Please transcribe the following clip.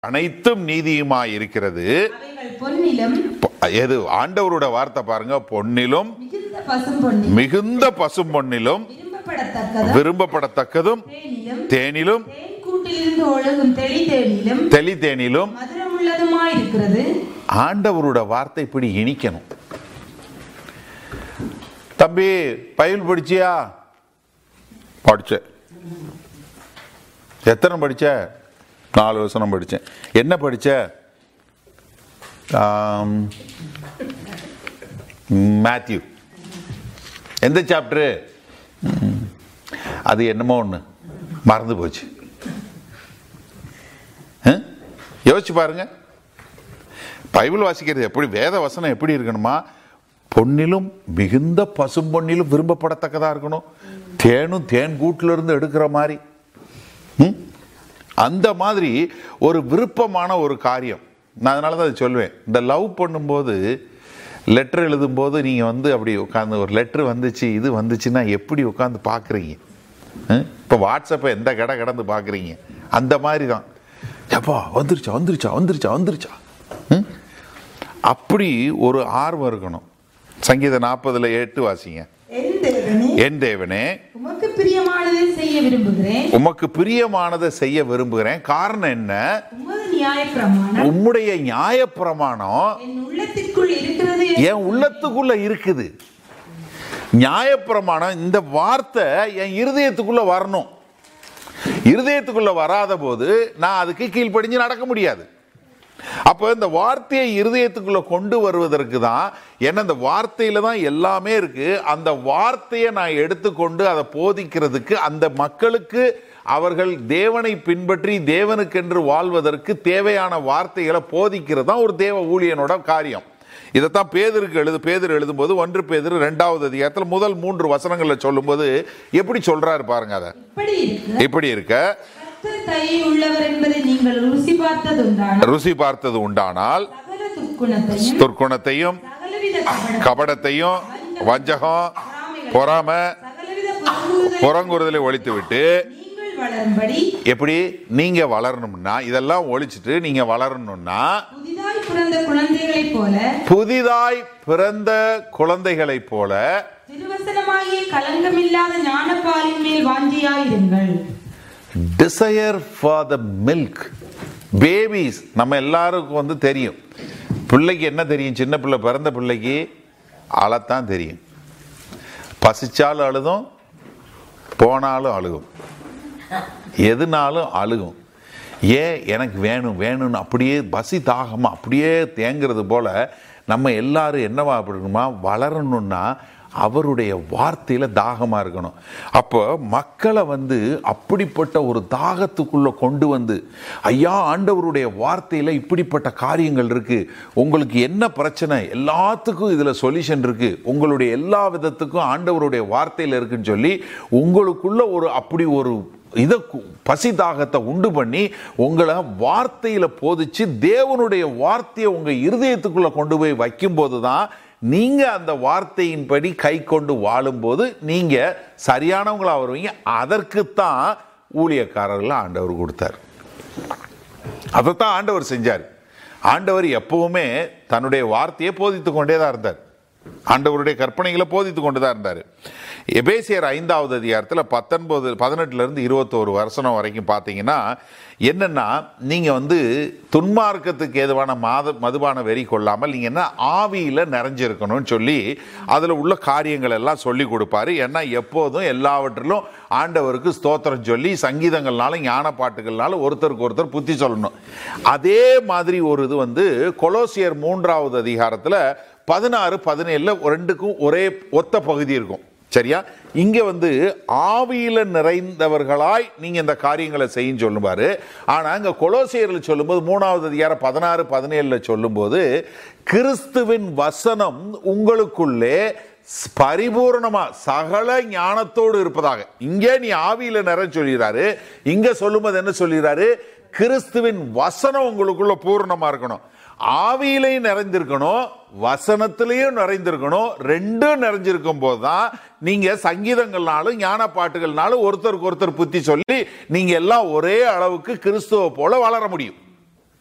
அனைத்தும் நீதியுமாய் இருக்கிறது அவைகள் பொன்னிலும் பொ- எது ஆண்டவரோட வார்த்தை பாருங்க பொன்னிலும் மிகுந்த பசும் பொன்னிலும் மிகுந்த பசும் பொன்னிலும் விரும்பப்படத்தக்கதும் விரும்பப்படத்தக்கதும் தேனிலும் தேனிலும் தேன் கூட்டிலிருந்து ஒழுகும் தெளி தேனிலும் தெளி தேனிலும் மதுரமுள்ளதுமாயிருக்கிறது ஆண்டவரோட வார்த்தை இப்படி இனிக்கணும் தம்பி பைபிள் படிச்சியா படிச்ச எத்தனை படிச்ச நாலு வசனம் படிச்சேன் என்ன படிச்ச ஆம், மேத்யூ எந்த சாப்டரு அது என்னமோ ஒன்று மறந்து போச்சு ஆ? யோசிச்சு பாருங்க பைபிள் வாசிக்கிறது எப்படி வேத வசனம் எப்படி இருக்கணுமா பொன்னிலும் மிகுந்த பசும் பொன்னிலும் விரும்பப்படத்தக்கதா இருக்கணும் தேனும் தேன் கூட்டுல இருந்து எடுக்கிற மாதிரி ம்? அந்த மாதிரி ஒரு விருப்பமான ஒரு காரியம் நான் அதனால தான் அதை சொல்லுவேன் இந்த லவ் பண்ணும்போது லெட்டர் எழுதும்போது நீங்கள் வந்து அப்படி உட்காந்து ஒரு லெட்ரு வந்துச்சு இது வந்துச்சுன்னா எப்படி உட்காந்து பார்க்குறீங்க இப்போ வாட்ஸ்அப்பை எந்த கடை கடந்து பார்க்குறீங்க அந்த மாதிரி தான் எப்பா வந்துருச்சா வந்துருச்சா வந்துருச்சா வந்துருச்சா ம்? அப்படி ஒரு ஆர்வம் இருக்கணும் சங்கீத நாற்பதுல எட்டு வாசிங்க என் தேவனே என் தேவனே உமக்கு பிரியமானதை செய்ய விரும்புகிறேன் உமக்கு பிரியமானதை செய்ய விரும்புகிறேன் காரணம் என்ன உமது நியாயப்பிரமாணம் உம்முடைய நியாயப்பிரமாணம் என் உள்ளத்திற்குள் இருக்கிறது என் உள்ளத்துக்குள்ள இருக்குது நியாயப்பிரமாணம் இந்த வார்த்தை என் இருதயத்துக்குள்ள வரணும் இருதயத்துக்குள்ள வராத போது நான் அதுக்கு கீழ்ப்படிஞ்சு நடக்க முடியாது அப்போ இந்த வார்த்தையை இருதயத்துக்குள்ள கொண்டு வருவதற்கு தான் ஏன்னா இந்த வார்த்தையில தான் எல்லாமே இருக்கு அந்த வார்த்தையை நான் எடுத்துக்கொண்டு அதை போதிக்கிறதுக்கு அந்த மக்களுக்கு அவர்கள் தேவனை பின்பற்றி தேவனுக்கென்று வாழ்வதற்கு தேவையான வார்த்தைகளை போதிக்கிறது தான் ஒரு தேவ ஊழியனோட காரியம் இதைத்தான் பேதருக்கு எழுது பேதர் எழுதும்போது ஒன்று பேதர் ரெண்டாவது அதிகாரத்தில் முதல் மூன்று வசனங்களை சொல்லும்போது எப்படி சொல்றாரு பாருங்க அதை இப்படி இருக்கு இப்படி இருக்க கர்த்தர் தயை உள்ளவர் என்பதை நீங்கள் ருசி பார்த்ததுண்டான ருசி பார்த்தது உண்டானால் சகல துக்குணத்தையும் துர்க்குணத்தையும் சகலவித கபடம், கபடத்தையும் வஞ்சகம் பொறாம சகலவித புறங்குறுதலை புறங்குறுதலை ஒழித்து விட்டு நீங்கள் வளரும்படி எப்படி நீங்க வளரணும்னா இதெல்லாம் ஒழிச்சிட்டு நீங்க வளரணும்னா புதிதாய் பிறந்த குழந்தைகளைப் போல புதிதாய் பிறந்த குழந்தைகளைப் போல திருவசனமாகிய களங்கமில்லாத ஞானப்பாலின் மேல் வாஞ்சியாயிருங்கள் desire for the milk babies நம்ம எல்லாருக்கும் வந்து தெரியும் பிள்ளைக்கு என்ன தெரியும் சின்ன பிள்ளை பிறந்த பிள்ளைக்கு அழத்தான் தெரியும் பசிச்சாலும் அழுதும் போனாலும் அழுகும் எதுனாலும் அழுகும் ஏன் எனக்கு வேணும் வேணும்னு அப்படியே பசி தாகமா அப்படியே தேங்கிறது போல நம்ம எல்லாரும் என்னவா இருக்கணுமா வளரணும்னா அவருடைய வார்த்தையில தாகமா இருக்கணும் அப்போ மக்களை வந்து அப்படிப்பட்ட ஒரு தாகத்துக்குள்ள கொண்டு வந்து ஐயா ஆண்டவருடைய வார்த்தையில இப்படிப்பட்ட காரியங்கள் இருக்கு உங்களுக்கு என்ன பிரச்சனை எல்லாத்துக்கும் இதுல சொல்யூஷன் இருக்கு உங்களுடைய எல்லா விதத்துக்கும் ஆண்டவருடைய வார்த்தையில இருக்குன்னு சொல்லி உங்களுக்குள்ள ஒரு அப்படி ஒரு இதை கு- பசி தாகத்தை உண்டு பண்ணி உங்களை வார்த்தையில போதிச்சு தேவனுடைய வார்த்தையை உங்க இருதயத்துக்குள்ள கொண்டு போய் வைக்கும்போது தான் நீங்க அந்த வார்த்தையின்படி கை கொண்டு வாழும்போது நீங்க சரியானவங்களா வருவீங்க அதற்குத்தான் ஊழியக்காரர்கள் ஆண்டவர் கொடுத்தார் அதைத்தான் ஆண்டவர் செஞ்சார் ஆண்டவர் எப்பவுமே தன்னுடைய வார்த்தையை போதித்து கொண்டே தான் இருந்தார் ஆண்டவருடைய கற்பனைகளை போதித்து கொண்டு தான் இருந்தார் எபேசியர் ஐந்தாவது அதிகாரத்தில் பத்தொன்பது பதினெட்டுல இருந்து இருபத்தோரு வருஷம் வரைக்கும் பார்த்தீங்கன்னா என்னன்னா நீங்க வந்து துன்மார்க்கத்துக்கு ஏதுவான மாத மதுபான வெறி கொள்ளாமல் நீங்க என்ன ஆவியில நிறைஞ்சிருக்கணும்னு சொல்லி அதுல உள்ள காரியங்கள் எல்லாம் சொல்லி கொடுப்பாரு ஏன்னா எப்போதும் எல்லாவற்றிலும் ஆண்டவருக்கு ஸ்தோத்திரம் சொல்லி சங்கீதங்கள்னாலும் ஞான பாட்டுகள்னாலும் ஒருத்தருக்கு ஒருத்தர் புத்தி சொல்லணும் அதே மாதிரி ஒரு இது வந்து கொலோசியர் மூன்றாவது அதிகாரத்துல பதினாறு பதினேழுல ரெண்டுக்கும் ஒரே ஒத்த பகுதி இருக்கும் சரியா இங்க வந்து ஆவியில நிறைந்தவர்களாய் நீங்க இந்த காரியங்களை செய்யும் சொல்லுவாரு ஆனா இங்க கொலோசியர்ல சொல்லும்போது மூணாவது அதிகாரம் பதினாறு பதினேழுல சொல்லும்போது கிறிஸ்துவின் வசனம் உங்களுக்குள்ளே பரிபூர்ணமா சகல ஞானத்தோடு இருப்பதாக இங்கே நீ ஆவியில நிறை சொல்லிடுறாரு இங்க சொல்லும்போது என்ன சொல்லிடுறாரு கிறிஸ்துவின் வசனம் உங்களுக்குள்ள பூர்ணமா இருக்கணும் ஆவியிலையும் நிறைந்திருக்கணும் வசனத்திலையும் நிறைந்திருக்கணும் ரெண்டும் நிறைஞ்சிருக்கும் போதுதான் நீங்க சங்கீதங்கள்னாலும் ஞான பாட்டுகள்னாலும் ஒருத்தருக்கு ஒருத்தர் புத்தி சொல்லி நீங்க எல்லாம் ஒரே அளவுக்கு கிறிஸ்துவ போல வளர முடியும்